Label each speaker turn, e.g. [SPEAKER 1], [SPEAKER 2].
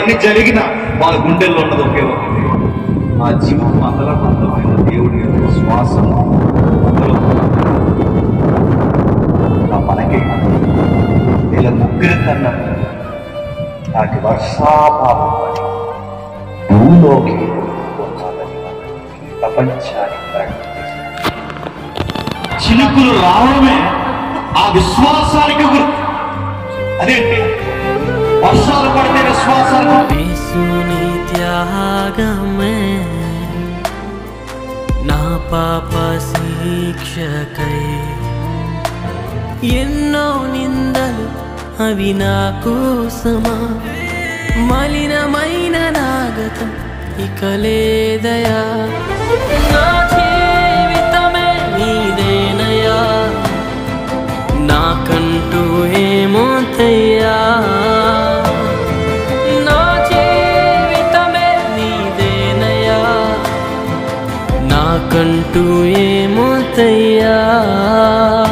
[SPEAKER 1] ఇవన్నీ జరిగిన వాళ్ళ గుండెల్లో ఉన్నది ఒకే ఒకటి ఆ జీవం మందలమందమైన దేవుడి యొక్క శ్వాసం అందులో ఆ మనకి వీళ్ళ ముగ్గురి కన్నా నాటి వర్షాభావం పడి భూలోకి వచ్చాలని ప్రపంచానికి ప్రకటించారు చిలుకులు రావడమే ఆ విశ్వాసానికి గుర్తు అదేంటి వర్షాలు పడితే విశ్వాసానికి
[SPEAKER 2] యేసుని త్యాగమే నా పాప శిక్షకై ఎన్నో నిందలు అవి నా కోసమా మలినమైన నాగతం ఇక లేదయా నా జీవితమే నీదేనయా నాకంటూ ఏమో తయ్యా నా జీవితమే నీదేనయా నాకంటూ ఏమో తయ్యా